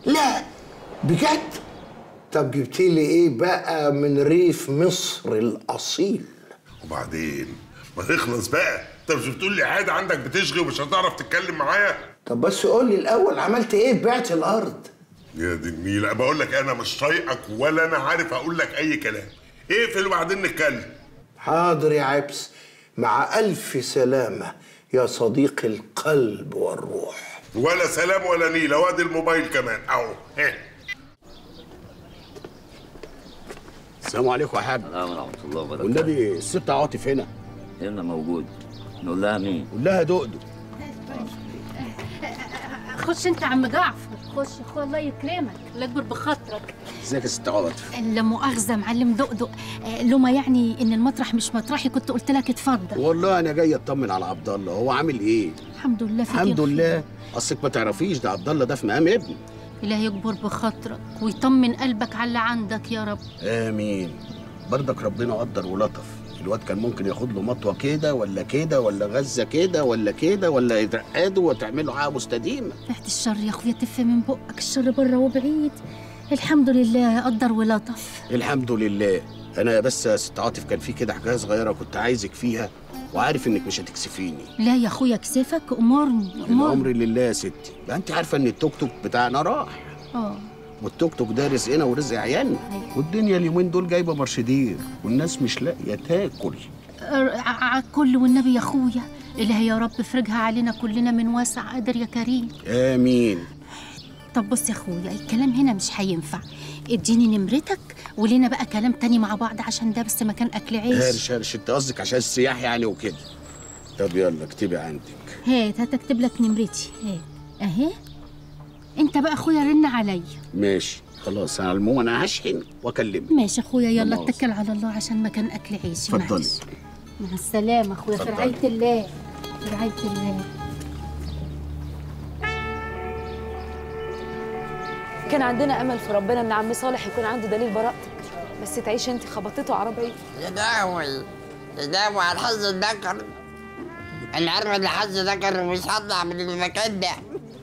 لا بجد طب جبت لي ايه بقى من ريف مصر الاصيل وبعدين ما تخلص بقى انت مش بتقول لي عادي عندك بتشغي ومش هتعرف تتكلم معايا طب بس قول لي الاول عملت ايه في بعت الارض يا دي النيلة بقول لك انا مش طايقك ولا انا عارف اقول لك اي كلام اقفل وبعدين نتكلم حاضر يا عبس مع الف سلامه يا صديقي القلب والروح ولا سلام ولا نيلة وادي الموبايل كمان اهو ها. السلام عليكم يا حاج السلام ورحمة الله وبركاته والنبي الست عاطف هنا هنا موجود نقول لها مين؟ قول لها دقدق خش انت يا عم جعفر خش يا اخويا الله يكرمك الله يكبر بخاطرك ازيك يا ست عاطف لا مؤاخذه معلم دقدق آه، لما يعني ان المطرح مش مطرحي كنت قلت لك اتفضل والله انا جاي اطمن على عبد الله هو عامل ايه الحمد لله فيك الحمد الخير. لله اصلك ما تعرفيش ده عبد الله ده في مقام ابني الله يكبر بخاطرك ويطمن قلبك على اللي عندك يا رب امين برضك ربنا قدر ولطف الواد كان ممكن ياخد له مطوه كده ولا كده ولا غزه كده ولا كده ولا يترقده وتعمل له حاجه مستديمه بعد الشر يا اخويا تف من بقك الشر بره وبعيد الحمد لله قدر ولطف الحمد لله انا بس يا ست عاطف كان في كده حكايه صغيره كنت عايزك فيها وعارف انك مش هتكسفيني لا يا اخويا كسفك امرني الامر امرني لله يا ستي بقى انت عارفه ان التوك توك بتاعنا راح اه والتوك توك ده رزقنا ورزق عيالنا والدنيا اليومين دول جايبه مرشدير والناس مش لاقيه تاكل على الكل والنبي يا اخويا إلهي يا رب افرجها علينا كلنا من واسع قادر يا كريم امين طب بص يا اخويا الكلام هنا مش هينفع اديني نمرتك ولينا بقى كلام تاني مع بعض عشان ده بس مكان اكل عيش هرش هرش انت قصدك عشان السياح يعني وكده طب يلا اكتبي عندك هات هتكتب لك نمرتي هات اهي انت بقى اخويا رن عليا ماشي خلاص انا عموما انا هشحن واكلمك ماشي اخويا يلا خلاص. اتكل على الله عشان مكان اكل عيش اتفضلي. معلش. مع السلامه اخويا في اتفضلي. رعايه الله في رعايه الله كان عندنا امل في ربنا ان عم صالح يكون عنده دليل براءتك بس تعيشي انت خبطته عربيه يا داوي يا داوي على الحظ الذكر انا عارفه ان الحظ ذكر ومش هطلع من المكان ده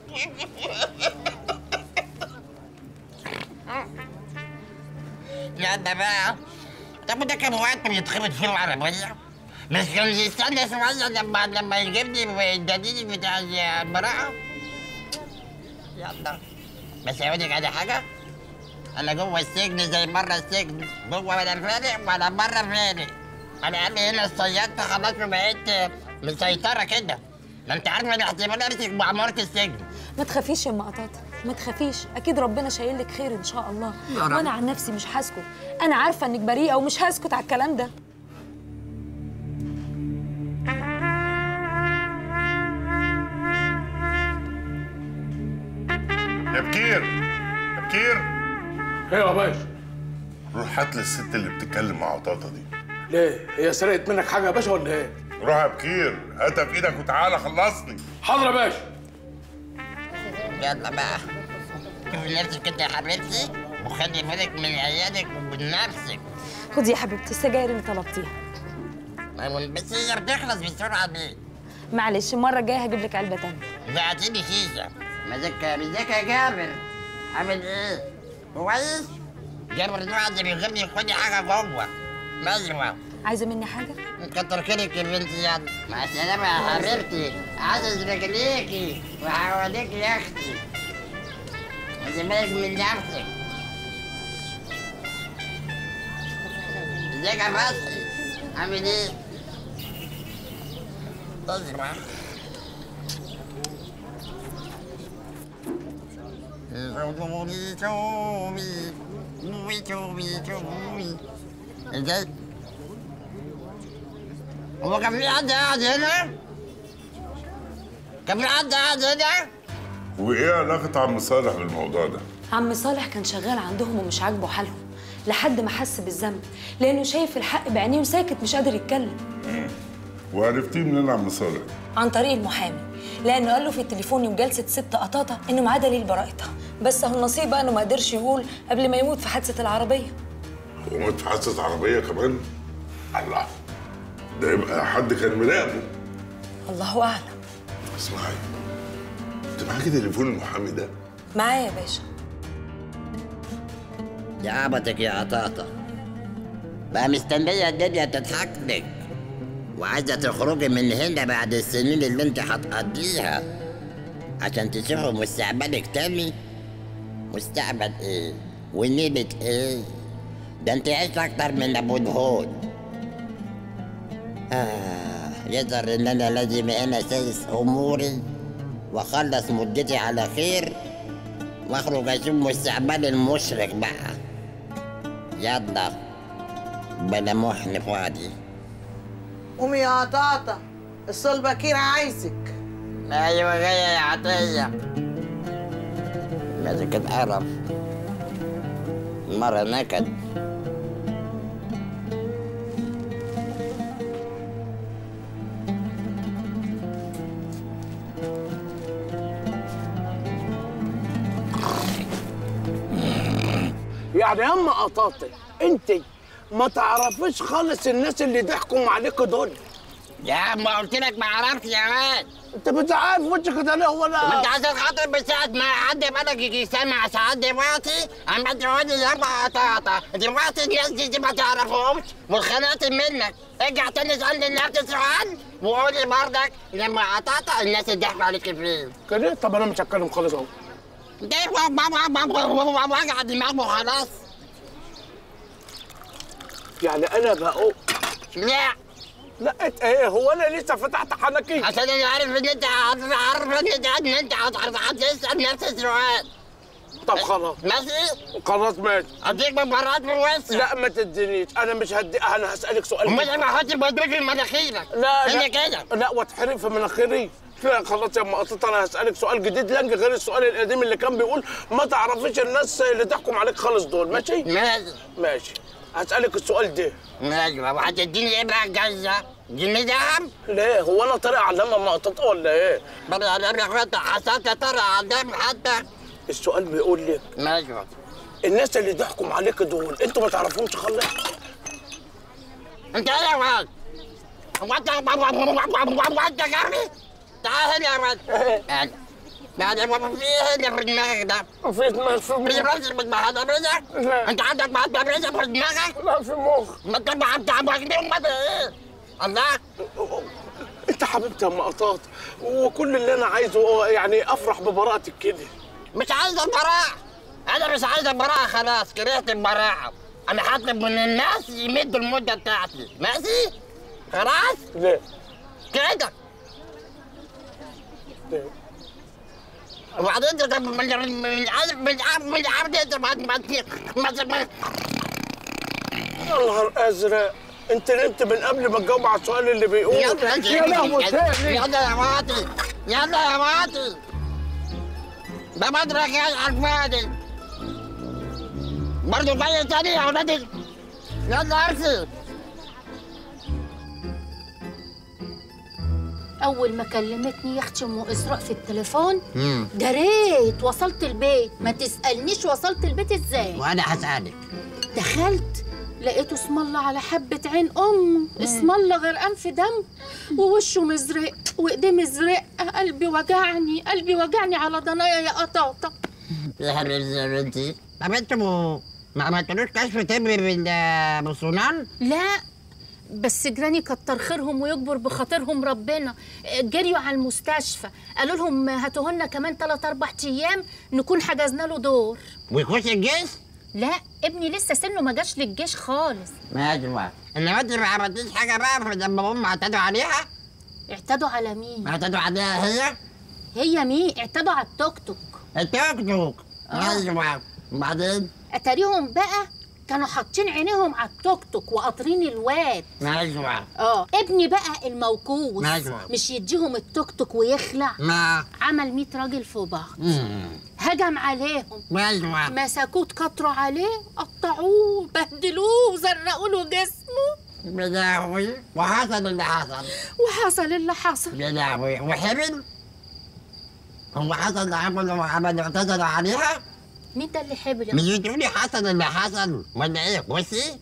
لا ده بقى طب ده كان وقت بيتخبط فيه العربية مش كان يستنى شوية لما لما يجيبني الدليل بتاع البراءة يلا بس أقول لك على حاجة أنا جوه السجن زي مرة السجن جوه ولا فارق ولا مرة فارق أنا قال لي هنا الصيادة خلاص بقيت مسيطرة كده ما أنت عارفة إن احتمال أمسك بعمارة السجن ما تخافيش يا ام قطاطه ما تخافيش اكيد ربنا شايل لك خير ان شاء الله يا رب. وانا عن نفسي مش هسكت انا عارفه انك بريئه ومش هسكت على الكلام ده يا بكير يا بكير ايوه يا باشا روح هات لي الست اللي بتتكلم مع عطاطا دي ليه هي سرقت منك حاجه يا باشا ولا ايه روح يا بكير هاتها في ايدك وتعالى خلصني حاضر يا باشا يلا بقى شوفي نفسك كده يا حبيبتي وخلي بالك من عيالك ومن نفسك خدي يا حبيبتي السجاير اللي طلبتيها بس هي بتخلص بسرعة ليه؟ معلش المره الجايه هجيب لك علبه تانية لا هاتيلي شيشة مزاجك مزاجك يا جابر عامل ايه؟ كويس؟ جابر ده اللي بيجيب لي كل حاجة جوه ايوه عايزه مني حاجه كتر خيرك يا بنتي يلا مع السلامة يا حبيبتي عزز رجليكي وحواليكي يا اختي خدي بالك من نفسك ازيك يا فتحي عامل ايه؟ اسمع تومي تومي تومي تومي تومي ازاي؟ هو كان في حد قاعد هنا؟ كان في حد قاعد هنا؟ وايه علاقة عم صالح بالموضوع ده؟ عم صالح كان شغال عندهم ومش عاجبه حالهم لحد ما حس بالذنب لانه شايف الحق بعينيه وساكت مش قادر يتكلم وعرفتيه منين عم صالح؟ عن طريق المحامي لانه قال له في التليفون يوم جلسه ست قطاطه انه معاه دليل براءتها بس هو النصيب بقى انه ما قدرش يقول قبل ما يموت في حادثه العربيه ومات في حادثة عربية كمان؟ الله ده يبقى حد كان مراقبه الله اعلم اسمعي انت معاكي تليفون المحامي ده؟ معايا يا باشا يا عبتك يا قطاطة بقى مستنية الدنيا تضحك لك وعايزة تخرجي من هنا بعد السنين اللي انت هتقضيها عشان تشوفوا مستقبلك تاني مستقبل ايه ونيلة ايه ده انت عشت اكتر من ابو دهون آه يظهر ان انا لازم انا اساس اموري واخلص مدتي على خير واخرج اشوف مستقبلي المشرق بقى يلا بلا محن فاضي قومي يا قطاطة الصلبة كير عايزك ايوه جايه يا عطيه ماسك القرف مرة نكد يعني يا اما قطاطي انت ما تعرفيش خالص الناس اللي ضحكوا عليك دول يا عم ما قلت لك ما اعرفش يا واد انت بتعرف وجهك ده ليه هو ما انت انا عشان خاطر بساعة ما حد بالك يجي سامع ساعات دلوقتي اما تقول لي يابا قطاطة دلوقتي الناس دي, دي ما تعرفهمش واتخنقت منك ارجع تاني اسالني نفس السؤال وقول لي برضك لما قطاطة الناس اللي ضحكوا عليك فين كده طب انا مش هتكلم خالص اهو ده وجع دماغه خلاص يعني انا بقول لا لا إت- ايه هو انا لسه فتحت حنكي عشان انا عارف ان انت عارف عارف ان انت ان انت هتعرف هتسال نفس السؤال طب خلاص ماشي خلاص ماشي اديك مباراه في الوسط لا ما تدينيش انا مش هدي انا هسالك سؤال ومش كده. ما احط بدرك في مناخيرك لا انا لا كده لا واتحرق في مناخيري لا خلاص يا ام قطط انا هسالك سؤال جديد لنج غير السؤال القديم اللي كان بيقول ما تعرفيش الناس اللي تحكم عليك خالص دول ماشي ماشي ماشي هسالك السؤال ده ماشي وهتديني ايه بقى جايزه؟ جنيه دهب؟ ليه هو انا طارق علامه ام قطط ولا ايه بل انا كنت حسبت ترى عدام حتى السؤال بيقول لك ماشي الناس اللي تحكم عليك دول انتوا ما تعرفهمش خالص انت ايه يا واد؟ هو انت هو انت جاري؟ تعال هنا يا واد يعني يعني هو في ايه هنا في دماغك ده؟ في دماغ في في مخ راسك متبهدل رزق؟ لا. انت عندك مهدل رزق في دماغك؟ لا في مخ ما انت ما انت امال ايه؟ الله انت حبيبتي يا ام قطاط وكل اللي انا عايزه يعني افرح ببراءتك كده مش عايز البراءة أنا مش عايز البراءة خلاص كرهت البراءة أنا هطلب من الناس يمدوا المدة بتاعتي ماشي؟ خلاص؟ ليه كده ليه وبعدين انت طب من من من عارف من عارف من عارف انت ما ما ما ما يا نهار ازرق انت نمت من قبل ما تجاوب على السؤال اللي بيقول يلا يا لهوي تاني يلا يا واطي يلا يا واطي ده مدرك يا على الفاضي برضه جاي تاني يا ولادي يلا ارسل اول ما كلمتني يا اختي ام اسراء في التليفون جريت وصلت البيت ما تسالنيش وصلت البيت ازاي وانا هسألك دخلت لقيته اسم الله على حبة عين أمه اسم الله غرقان في دم ووشه مزرق وإيديه مزرق قلبي وجعني قلبي وجعني على ضنايا يا قطاطة يا حبيبتي يا بنتي طب انتوا ما عملتلوش كشف طبي بال- بالصنان؟ لا بس جيراني كتر خيرهم ويكبر بخاطرهم ربنا جريوا على المستشفى قالوا لهم هاتوا لنا كمان 3 4 ايام نكون حجزنا له دور ويخش الجيش؟ لا ابني لسه سنه ما جاش للجيش خالص ماشي بقى انما انت ما عملتيش حاجه بقى في لما هم اعتدوا عليها؟ اعتدوا على مين اعتدوا عليها هي؟ هي مين اعتدوا على التوك توك التوك توك ماشي بقى وبعدين؟ اتاريهم بقى كانوا حاطين عينيهم على التوك توك وقاطرين الواد ماشي بقى اه ابني بقى الموكوس أيوة. مش يديهم التوك توك ويخلع ما عمل 100 راجل في بعض مم. هجم عليهم ماشي بقى مسكوه اتكتروا عليه قطعوه بهدلوه زرقوا له جسمه يا لهوي وحصل اللي حصل وحصل اللي حصل يا لهوي وحمل هو حصل اللي عملوا عملوا اعتدوا عليها؟ مين ده اللي حبل يا مش بتقولي حصل اللي حصل ولا ايه بصي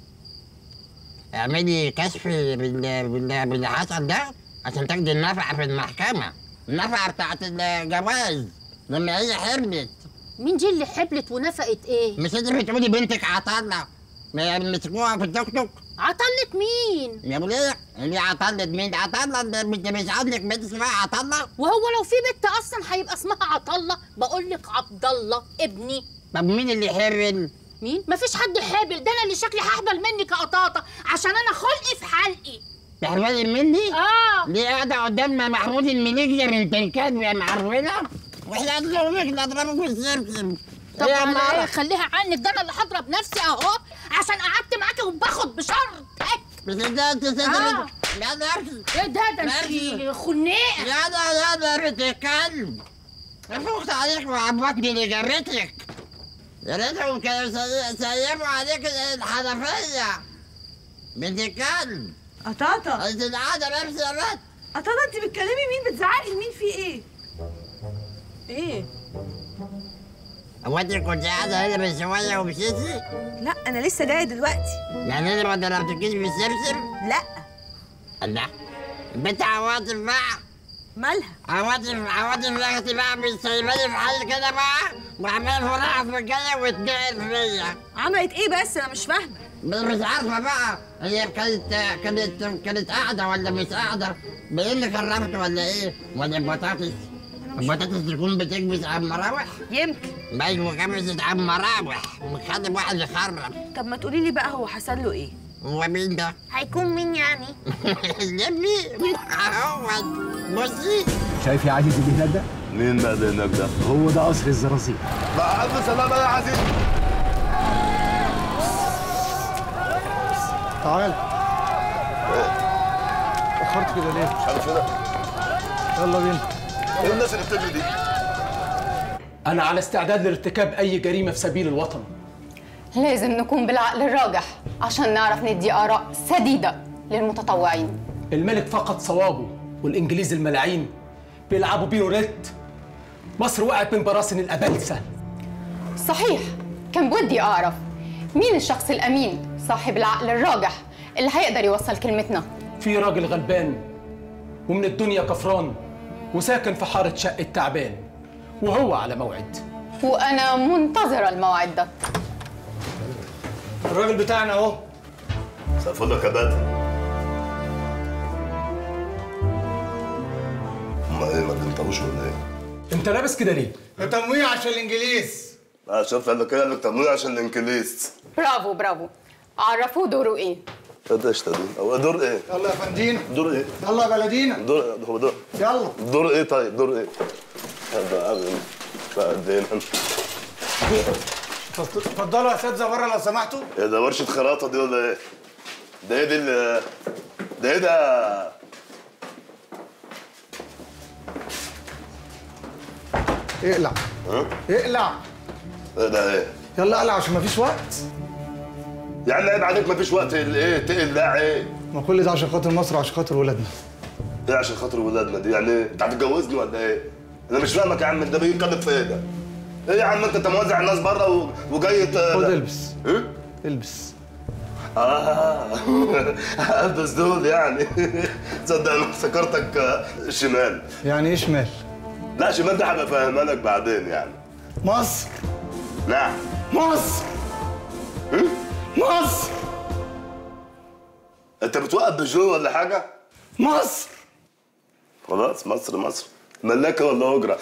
اعملي كشف بال... بال... باللي حصل ده عشان تاخدي النفعة في المحكمة النفعة بتاعت الجواز لما هي حملت مين دي اللي حبلت ونفقت ايه مش انت بتقولي بنتك عطله ما مسكوها في التوك توك عطلت مين يا وليه اللي عطلت مين عطله ده انت مش عندك بنت اسمها عطله وهو لو في بنت اصلا هيبقى اسمها عطله بقول لك عبد الله ابني طب مين اللي حرل مين مفيش حد حابل ده انا اللي شكلي هحبل منك يا قطاطه عشان انا خلقي في حلقي تحرلي مني اه ليه قاعده قدام محمود المنيجر انت الكلب يا معرله واحنا هنضربك نضربك بالسرسم طب يا على ايه مرة خليها عنك ده انا اللي هضرب نفسي اهو عشان قعدت معاكي وباخد بشرط هك. بس ده انت آه. صدرك يا نفسي ايه ده ده ماشي. انت خناقه يا ده يا ده بنت الكلب فوقت عليك وعبطني اللي جرتك يا ريتهم كانوا سي- سيبوا عليك الحنفية بنت الكلب قطاطة انت العادة نفس يا بنت قطاطة انت بتكلمي مين بتزعقي لمين في ايه؟ ايه؟ هو انت كنت قاعدة هنا من شوية ومشيتي؟ لا انا لسه جاية دلوقتي يعني انا ما ضربتكيش بالسمسم؟ لا الله البنت عواطف بقى مالها؟ عواطف عواطف لغتي بقى مش سايباني في حل كده بقى وعمال فرحة في الجاية وتنقل فيا عملت ايه بس انا مش فاهمة بس مش عارفة بقى هي كانت كانت كانت قاعدة ولا مش قاعدة بإيه اللي كرمت ولا إيه؟ ولا البطاطس؟ البطاطس تكون بتكبس على المراوح؟ يمكن ايوه كبست على المراوح وخد واحد يخرب طب ما تقولي لي بقى هو حصل له ايه؟ هو مين ده؟ هيكون مين يعني؟ يمي اهو بصي شايف يا عزيز اللي هناك ده؟ مين بقى اللي هناك ده؟ هو ده قصر الزرازير مع ألف سلامة يا عزيز تعال اخرت كده ليه؟ مش عارف كده يلا بينا ايه الناس اللي بتجري دي؟ أنا على استعداد لارتكاب أي جريمة في سبيل الوطن لازم نكون بالعقل الراجح عشان نعرف ندي آراء سديدة للمتطوعين الملك فقد صوابه والإنجليز الملاعين بيلعبوا بيه روليت مصر وقعت من براسن الأبلسة صحيح كان بودي أعرف مين الشخص الأمين صاحب العقل الراجح اللي هيقدر يوصل كلمتنا في راجل غلبان ومن الدنيا كفران وساكن في حارة شقة تعبان وهو على موعد وأنا منتظرة الموعد ده الراجل بتاعنا اهو سقفل لك يا بدر هما ايه ما بينطوش ولا ايه؟ أنت لابس كده ليه؟ ده تمويه عشان الانجليز اه شفت قال لك ايه قال لك تمويه عشان الانجليز برافو برافو عرفوه دوره إيه ايه ده اشتغل هو دور ايه؟ يلا يا فندينا دور ايه؟ يلا يا بلدينا دور هو دور يلا دور ايه طيب دور ايه؟ هذا ابن بعدين اتفضلوا يا اساتذه بره لو سمحتوا ايه ده ورشة خراطة دي ولا ايه؟ ده ايه دي ال- ده ايه ده؟ اقلع ها؟ اقلع ايه ده ايه؟ يلا اقلع عشان مفيش وقت يا عم عيب عليك مفيش وقت ايه تقلع ايه؟ ما كل ده عشان خاطر مصر وعشان خاطر ولادنا ايه عشان خاطر ولادنا دي يعني ايه؟ انت هتتجوزني ولا ايه؟ انا مش فاهمك يا عم انت بيتكلم في ايه ده؟ ايه يا عم انت انت موزع الناس بره و... وجاي ت... خد البس ايه؟ البس اه البس دول يعني تصدق انا افتكرتك آه، شمال يعني ايه شمال لا شمال ده هبقى فاهمها لك بعدين يعني مصر نعم مصر مصر انت بتوقف بجو ولا حاجه؟ مصر خلاص مصر مصر ملاكه ولا اجره؟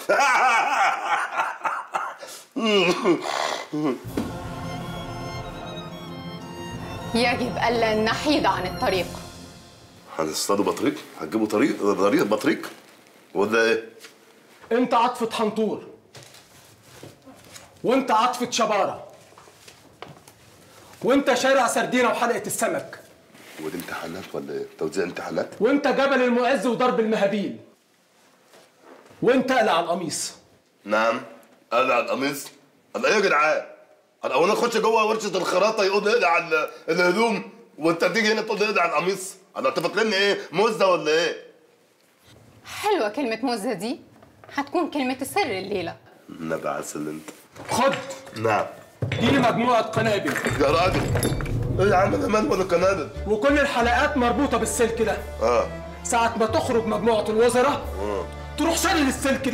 يجب ألا نحيد عن الطريق هتصطادوا بطريق؟ هتجيبوا طريق طريق بطريق؟ ولا ايه؟ أنت عطفة حنطور وأنت عطفة شبارة وأنت شارع سردينة وحلقة السمك ودي امتحانات ولا ايه؟ توزيع امتحانات؟ وأنت جبل المعز وضرب المهابيل وأنت قلع القميص نعم قلع القميص قال ايه يا جدعان؟ قال اول اخش جوه ورشه الخراطه يقول لي اقلع ال- الهدوم وانت تيجي هنا تقول لي اقلع القميص انا انت فاكرني ايه؟ مزه ولا ايه؟ حلوة كلمة مزة دي هتكون كلمة السر الليلة النبي عسل انت خد نعم دي مجموعة قنابل يا راجل ايه يا عم انا مال ولا قنابل؟ وكل الحلقات مربوطة بالسلك ده اه ساعة ما تخرج مجموعة الوزراء اه تروح شايل السلك ده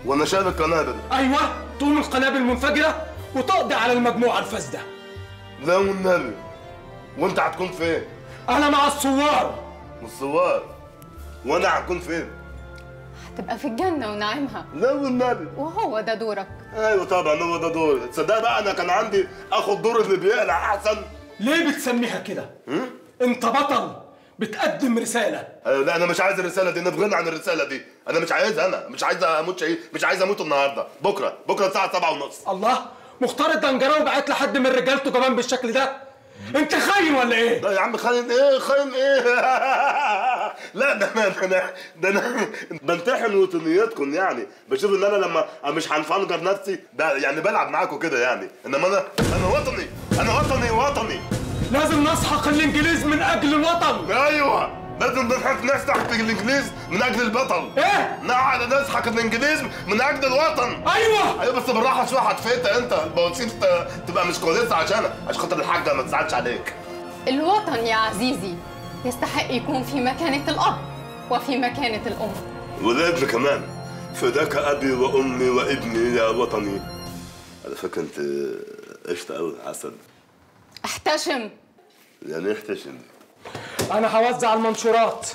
وانا شايل القنابل ايوه تقوم القنابل منفجره وتقضي على المجموعه الفاسده لا والنبي وانت هتكون فين؟ انا مع الثوار والثوار وانا هكون فين؟ هتبقى في الجنة ونعيمها لا والنبي وهو ده دورك ايوه طبعا هو ده دوري تصدق بقى انا كان عندي اخد دور اللي بيقلع احسن ليه بتسميها كده انت بطل بتقدم رساله ايوه لا انا مش عايز الرساله دي نبغينا عن الرساله دي انا مش عايزها انا مش عايز اموت شيء مش عايز اموت النهارده بكره بكره الساعه 7 ونص الله مختار الدنجراوي بعت لحد من رجالته كمان بالشكل ده انت خاين ولا ايه لا يا عم خاين ايه خاين ايه لا ده انا ده انا ده انا بمتحن وطنياتكم يعني بشوف ان انا لما مش هنفنجر نفسي ده يعني بلعب معاكم كده يعني انما انا انا وطني انا وطني وطني لازم نسحق الانجليز من اجل الوطن ايوه لازم نسحق نسحق الانجليز من اجل البطل ايه نقعد نسحق الانجليز من اجل الوطن ايوه ايوه بس بالراحه شويه هتفيت انت البواسير ت- تبقى مش كويسه عشانك عشان خاطر الحاجه ما تزعلش عليك الوطن يا عزيزي يستحق يكون في مكانة الأب وفي مكانة الأم والابن كمان فداك ابي وامي وابني يا وطني على فكره انت قشطه قوي عسل احتشم يعني احتشم انا هوزع المنشورات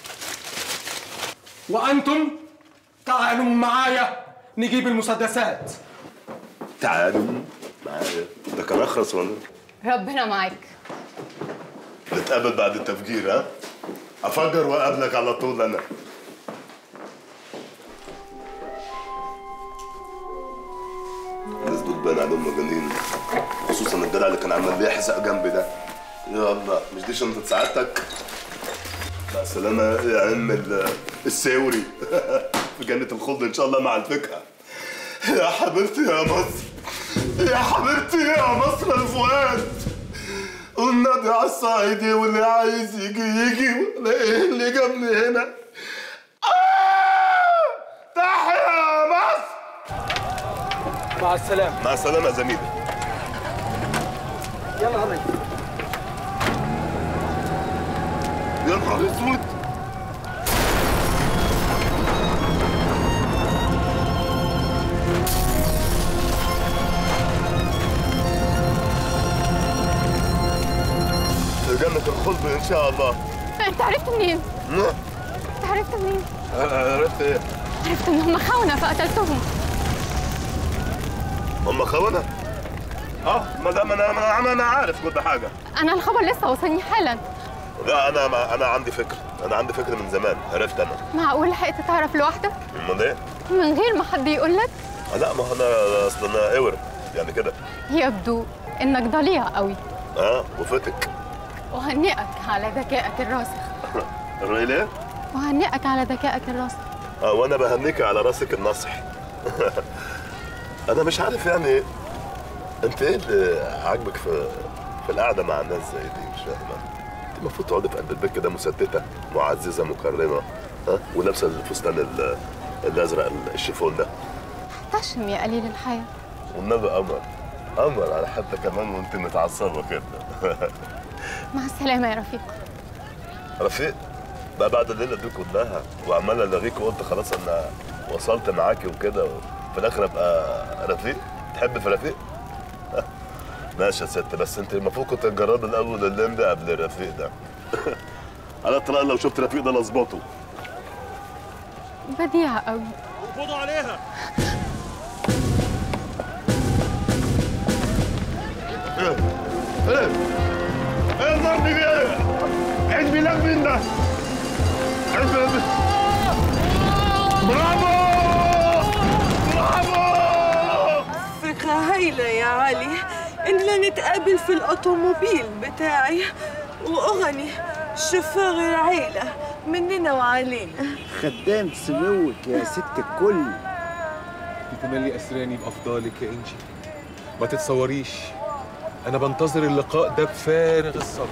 وانتم تعالوا معايا نجيب المسدسات تعالوا معايا ده كان اخرس ولا ربنا معاك نتقابل بعد التفجير ها افجر واقابلك على طول انا الناس دول باين عليهم مجانين خصوصا الدرع اللي كان عمال بيحزق جنبي ده يا الله مش دي شنطة سعادتك مع السلامة يا عم ال- الساوري في جنة الخلد إن شاء الله مع الفكرة يا حبيبتي يا مصر يا حبيبتي يا مصر الفؤاد والنبي على الصعيدي واللي عايز يجي يجي ولا ايه اللي جابني هنا آه! تحيا مصر مع السلامه مع السلامة يا زميلي يلا هضي يا نهار اسود في جنة الخلد إن شاء الله انت عرفت منين؟ انت عرفت منين؟ عرفت إيه؟ عرفت ان هم خونة فقتلتهم هم خونة؟ اه ما دام انا انا انا عارف كل حاجه انا الخبر لسه وصلني حالا لا انا ما انا عندي فكره انا عندي فكره من زمان عرفت انا معقول لحقت تعرف لوحدك امال ايه؟ من غير ما حد يقول لك لا ما هو انا اصل انا اور يعني كده يبدو انك ضليع قوي اه وفتك وهنئك على ذكائك الراسخ الراجل ايه؟ وهنئك على ذكائك الراسخ اه وانا بهنيك على راسك النصح انا مش عارف يعني انت ايه اللي عاجبك في في القعده مع الناس زي دي مش فاهم أنا. انت المفروض تقعدي في قلب البيت كده مستته معززه مكرمه ها ولابسه الفستان ال- الازرق الشيفون ده احتشم يا قليل الحياة والنبي قمر قمر على حتى كمان وانت متعصبه كده مع السلامة يا رفيق رفيق بقى بعد الليله دي كلها وعمال الغيك وقلت خلاص انا وصلت معاكي وكده وفي الاخر ابقى رفيق تحب في رفيق ماشي يا ست بس انت المفروض كنت تجربي الاول اللمبي قبل الرفيق ده على الطلاق لو شفت رفيق ده لظبطه بديعة قوي خدوا عليها ايه ايه ايه الضرب دي ايه عيد ميلاد مين ده عيد ميلاد مين برافو برافو فكرة هايلة يا علي إننا نتقابل في الأوتوموبيل بتاعي وأغني شوفير العيلة مننا وعلينا خدام سموك يا ست الكل تتملي أسراني بأفضالك يا إنجي ما تتصوريش أنا بنتظر اللقاء ده بفارغ الصبر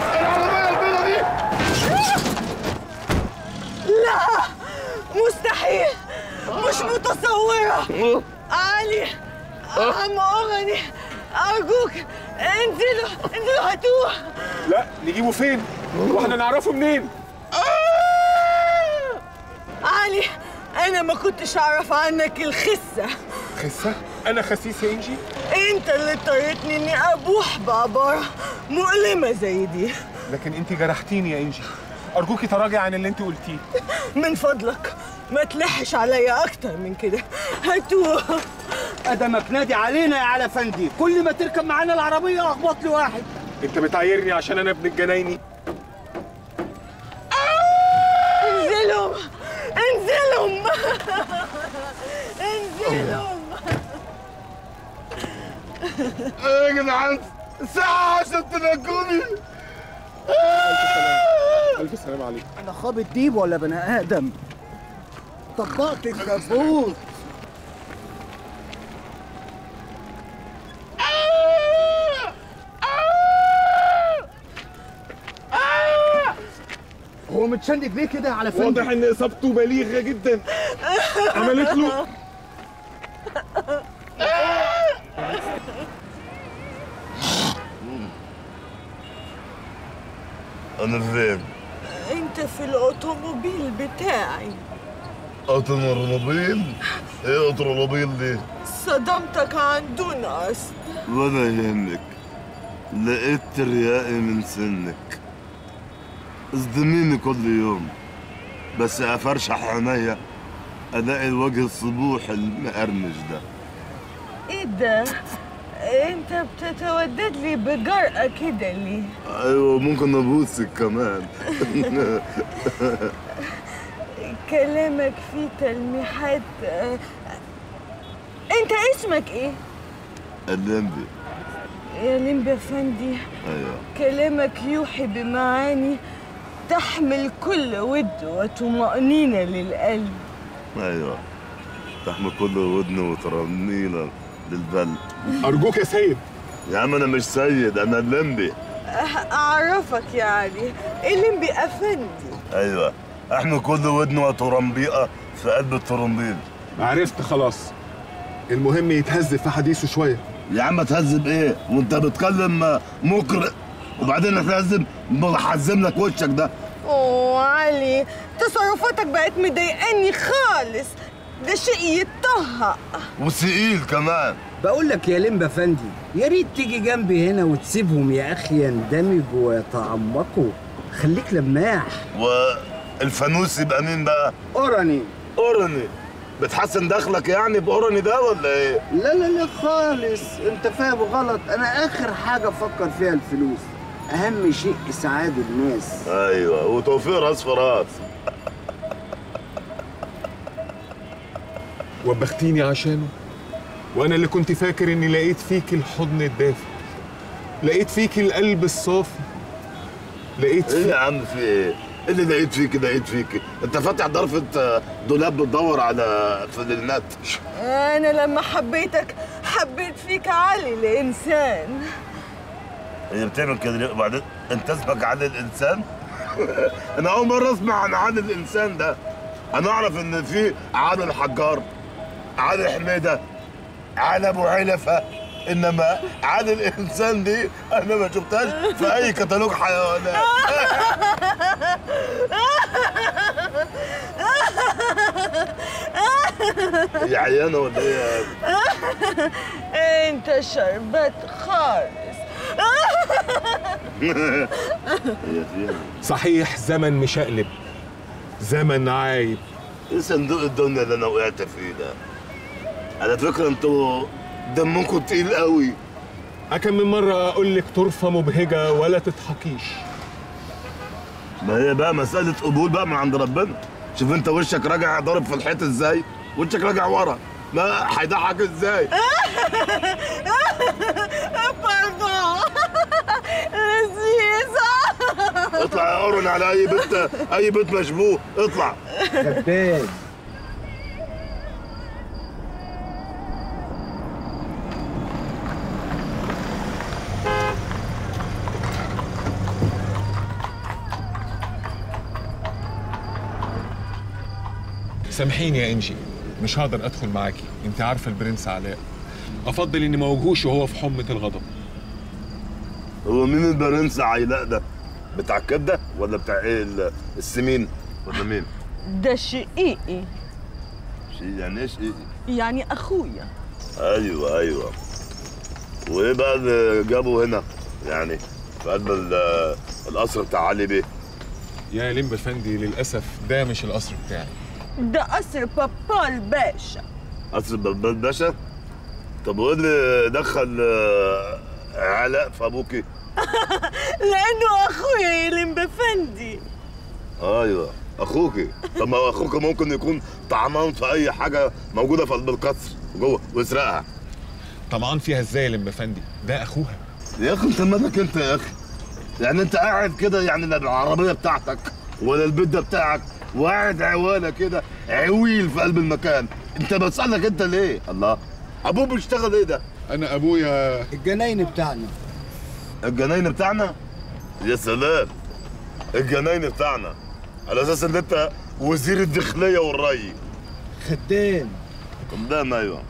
لا مستحيل مش متصورة علي عم أغني أرجوك انزلوا انزلوا هاتوه لا نجيبه فين؟ واحنا نعرفه منين؟ علي انا ما كنتش اعرف عنك الخسه خسه انا خسيس يا انجي انت اللي اضطريتني اني ابوح بعباره مؤلمه زي دي لكن انت جرحتيني يا انجي ارجوكي تراجعي عن اللي انت قلتيه من فضلك ما تلحش عليا اكتر من كده هاتوه ادمك نادي علينا يا على فندي كل ما تركب معانا العربيه اخبط لي واحد انت بتعايرني عشان انا ابن الجنايني انزلهم انزلهم انزلهم ايه يا جدعان ساعة عشان تنجوني الف سلام عليك انا خابط ديب ولا بني ادم طبقت الكابوس هو متشنج ليه كده على فندي واضح ان اصابته بليغه جدا عملت له انا فين؟ انت في الاوتوموبيل بتاعي اوتوموبيل؟ ايه اوتوموبيل دي؟ صدمتك عن دون قصد ولا يهمك لقيت ترياقي من سنك اصدميني كل يوم بس افرشح عينيا الاقي الوجه الصبوح المقرمش ده ايه ده انت بتتودد لي بجرأة كده ليه ايوه ممكن ابوسك كمان كلامك فيه تلميحات آه، انت اسمك ايه اللمبي يا لمبي افندي ايوه كلامك يوحي بمعاني تحمل كل ود وطمأنينة للقلب ايوه تحمل كل ودن وترنينا للبل ارجوك يا سيد يا عم انا مش سيد انا اللمبي أه، أعرفك يعني اللمبي أفندي ايوه احمل كل ودن وترنبيقه في قلب الترنبيل عرفت خلاص المهم يتهذب في حديثه شويه يا عم تهذب ايه وانت بتكلم مقرئ وبعدين هتهذب بحزم لك وشك ده أوه علي تصرفاتك بقت مضايقاني خالص ده شيء يتطهق وثقيل كمان بقول لك يا لمبا فندي يا ريت تيجي جنبي هنا وتسيبهم يا اخي يندمجوا ويتعمقوا خليك لماح والفانوس يبقى مين بقى اوراني اورني بتحسن دخلك يعني باورني ده ولا ايه لا لا لا خالص انت فاهم غلط انا اخر حاجه افكر فيها الفلوس اهم شيء اسعاد الناس ايوه وتوفيق راس في راس وبختيني عشانه وانا اللي كنت فاكر اني لقيت فيك الحضن الدافي لقيت فيك القلب الصافي لقيت ايه فيك يا عم في ايه إيه اللي لقيت فيك لقيت فيك انت فاتح ضرفة دولاب بتدور على فانيلات أنا لما حبيتك حبيت فيك علي الإنسان هي بتعمل كده ليه وبعدين انت اسمك عادل الانسان انا اول مره اسمع عن عادل الانسان ده انا اعرف ان في عادل حجار عادل حميده علي ابو علفه انما عادل الانسان دي انا ما شفتهاش في اي كتالوج حيوانات هي عيانه ولا ايه يا أنت شربت خالص هي فيها صحيح زمن مشقلب زمن عايب ايه صندوق الدنيا اللي انا وقعت فيه ده على فكره انتوا دمكم تقيل قوي أكم من مرة أقول لك طرفة مبهجة ولا تضحكيش ما هي بقى مسألة قبول بقى من عند ربنا شوف انت وشك راجع ضارب في الحيط ازاي وشك راجع ورا ما هيضحك ازاي باردون لذيذة اطلع يا قرن على اي بيت اي بيت مشبوه اطلع كذاب سامحيني يا انجي مش هقدر ادخل معاكي انت عارفه البرنس علاء افضل اني ما اواجهوش وهو في حمه الغضب هو مين البرنس عيلاء ده بتاع الكبده ولا بتاع ايه ال- السمين ولا مين ده شقيقي شي يعني ايش إيه؟ يعني اخويا ايوه ايوه وايه بقى اللي جابه هنا يعني في قلب ال- القصر بتاع علي بيه يا لمبي افندي للاسف ده مش القصر بتاعي ده قصر بابا الباشا قصر بلبل باشا طب وايه اللي دخل آه، علاء في ابوكي لانه اخويا يا لمبي افندي ايوه اخوكي طب ما هو اخوك ممكن يكون طعمان في اي حاجه موجوده في قلب القصر جوه ويسرقها طمعان فيها ازاي يا لمبي افندي ده اخوها يا اخي انت مالك انت يا اخي يعني انت قاعد كده يعني لا العربيه بتاعتك ولا البيت ده بتاعك وقاعد عوالة كده عويل في قلب المكان انت بسألك انت ليه الله ابوه بيشتغل ايه ده انا ابويا الجناين بتاعنا الجناين بتاعنا يا سلام الجناين بتاعنا على اساس ان انت وزير الداخليه والري خدام قدام ايوه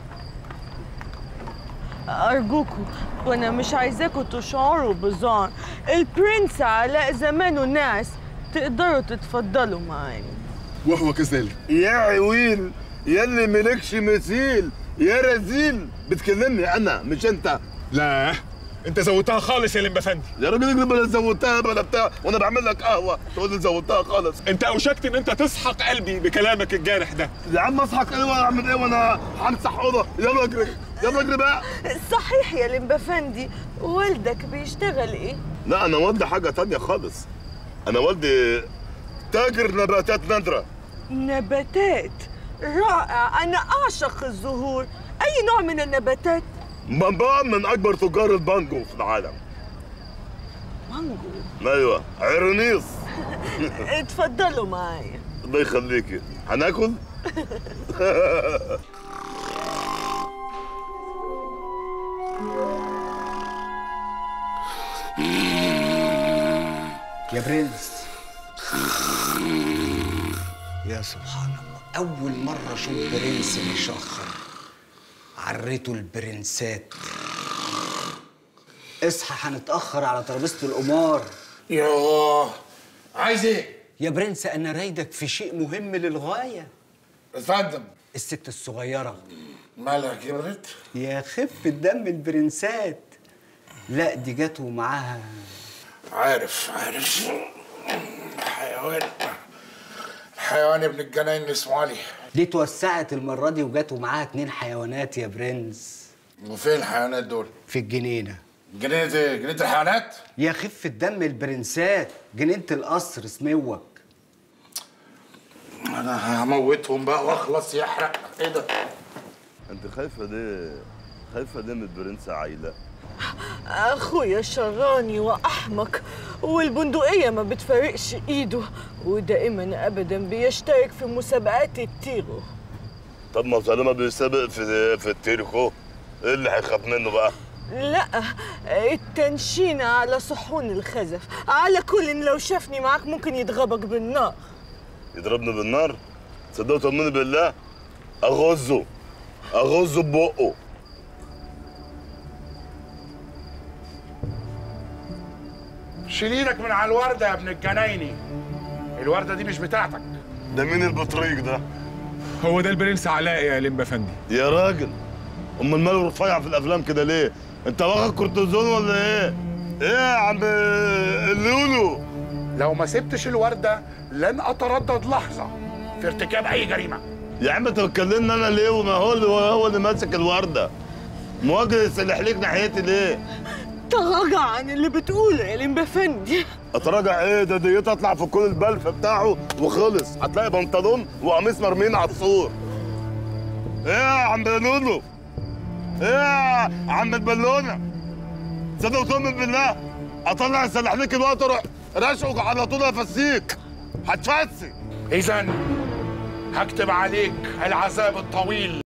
ارجوكوا وانا مش عايزاكوا تشعروا بزعر البرنس علاء زمانه ناس تقدروا تتفضلوا معانا وهو كذلك يا عويل يا اللي ملكش مثيل يا رزيل بتكلمني انا مش انت لا انت زودتها خالص يا لمبي افندي يا راجل اجري بلا زودتها بلا بتاع وانا بعمل لك قهوه تقول لي زودتها خالص انت اوشكت ان انت تسحق قلبي بكلامك الجارح ده يا عم اصحك ايه وانا اعمل ايه وانا همسح اوضه يلا اجري يلا اجري بقى صحيح يا لمبي افندي والدك بيشتغل ايه لا انا والدي حاجه تانية خالص انا والدي تاجر نباتات نادره نباتات رائع انا اعشق الزهور اي نوع من النباتات بقى من اكبر تجار البانجو في العالم مانجو ايوه عرنيس اتفضلوا معايا الله يخليكي هناكل يا برنس يا سبحان الله أول مرة أشوف برنس مشخر عريته البرنسات اصحى هنتأخر على ترابيزة القمار ياه عايز ايه؟ يا برنس أنا رايدك في شيء مهم للغاية اتفضل الست الصغيرة مالها كبرت؟ يا خفة دم البرنسات لا دي جت ومعاها عارف عارف حيوان حيوان ابن الجناين اللي اسمه علي دي اتوسعت المرة دي وجت ومعاها اتنين حيوانات يا برنس وفين الحيوانات دول؟ في الجنينة جنينة ايه؟ جنينة الحيوانات؟ يا خفة دم البرنسات جنينة القصر سموك انا هموتهم بقى واخلص يحرق ايه ده؟ انت خايفه ليه خايفه ليه من البرنس عايله اخويا شراني واحمق والبندقيه ما بتفارقش ايده ودائما ابدا بيشترك في مسابقات التيرو طب ما طالما بيسابق في في التيركو ايه اللي هيخاف منه بقى لا التنشين على صحون الخزف على كل لو شافني معاك ممكن يضربك بالنار يضربني بالنار تصدقوا طمني بالله اغزه اغزه ببقه شيل ايدك من على الورده يا ابن الجنايني الورده دي مش بتاعتك ده مين البطريق ده هو ده البرنس علاء يا لمبي افندي يا راجل امال ماله رفيع في الافلام كده ليه انت واخد كورتيزون ولا ايه ايه يا عم اللولو لو ما سبتش الورده لن اتردد لحظه في ارتكاب اي جريمه يا عم انت بتكلمني انا ليه وما هو اللي هو اللي ماسك الورده مواجه يسلح ليك ناحيتي ليه تراجع عن اللي بتقوله يا لمبي افندي اتراجع ايه ده ديت اطلع في كل البلف بتاعه وخلص هتلاقي بنطلون وقميص مرمين على السور ايه يا عم لولو ايه يا عم البالونه صدق وتؤمن بالله اطلع يسلح ليك الوقت اروح رشقك على طول افسيك هتفسي اذا هكتب عليك العذاب الطويل